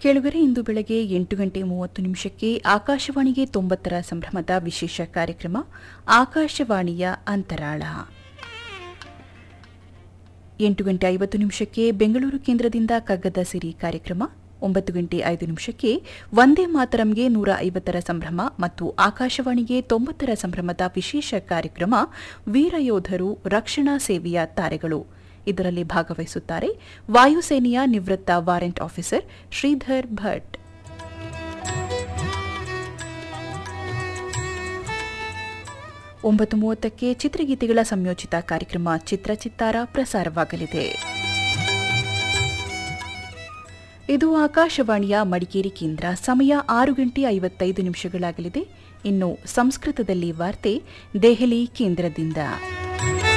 ಕೇಳುಗರೆ ಇಂದು ಬೆಳಗ್ಗೆ ಎಂಟು ಗಂಟೆ ಮೂವತ್ತು ನಿಮಿಷಕ್ಕೆ ಆಕಾಶವಾಣಿಗೆ ತೊಂಬತ್ತರ ಸಂಭ್ರಮದ ವಿಶೇಷ ಕಾರ್ಯಕ್ರಮ ಆಕಾಶವಾಣಿಯ ಅಂತರಾಳ ಎಂಟು ಗಂಟೆ ಐವತ್ತು ನಿಮಿಷಕ್ಕೆ ಬೆಂಗಳೂರು ಕೇಂದ್ರದಿಂದ ಕಗ್ಗದ ಸಿರಿ ಕಾರ್ಯಕ್ರಮ ಒಂಬತ್ತು ಗಂಟೆ ಐದು ನಿಮಿಷಕ್ಕೆ ವಂದೇ ಮಾತರಂಗೆ ನೂರ ಐವತ್ತರ ಸಂಭ್ರಮ ಮತ್ತು ಆಕಾಶವಾಣಿಗೆ ತೊಂಬತ್ತರ ಸಂಭ್ರಮದ ವಿಶೇಷ ಕಾರ್ಯಕ್ರಮ ವೀರಯೋಧರು ರಕ್ಷಣಾ ಸೇವೆಯ ತಾರೆಗಳು ಇದರಲ್ಲಿ ಭಾಗವಹಿಸುತ್ತಾರೆ ವಾಯುಸೇನೆಯ ನಿವೃತ್ತ ವಾರೆಂಟ್ ಆಫೀಸರ್ ಶ್ರೀಧರ್ ಭಟ್ ಒಂಬತ್ತು ಮೂವತ್ತಕ್ಕೆ ಚಿತ್ರಗೀತೆಗಳ ಸಂಯೋಜಿತ ಕಾರ್ಯಕ್ರಮ ಚಿತ್ರಚಿತ್ತಾರ ಪ್ರಸಾರವಾಗಲಿದೆ ಇದು ಆಕಾಶವಾಣಿಯ ಮಡಿಕೇರಿ ಕೇಂದ್ರ ಸಮಯ ಆರು ಗಂಟೆ ಐವತ್ತೈದು ನಿಮಿಷಗಳಾಗಲಿದೆ ಇನ್ನು ಸಂಸ್ಕೃತದಲ್ಲಿ ವಾರ್ತೆ ದೆಹಲಿ ಕೇಂದ್ರದಿಂದ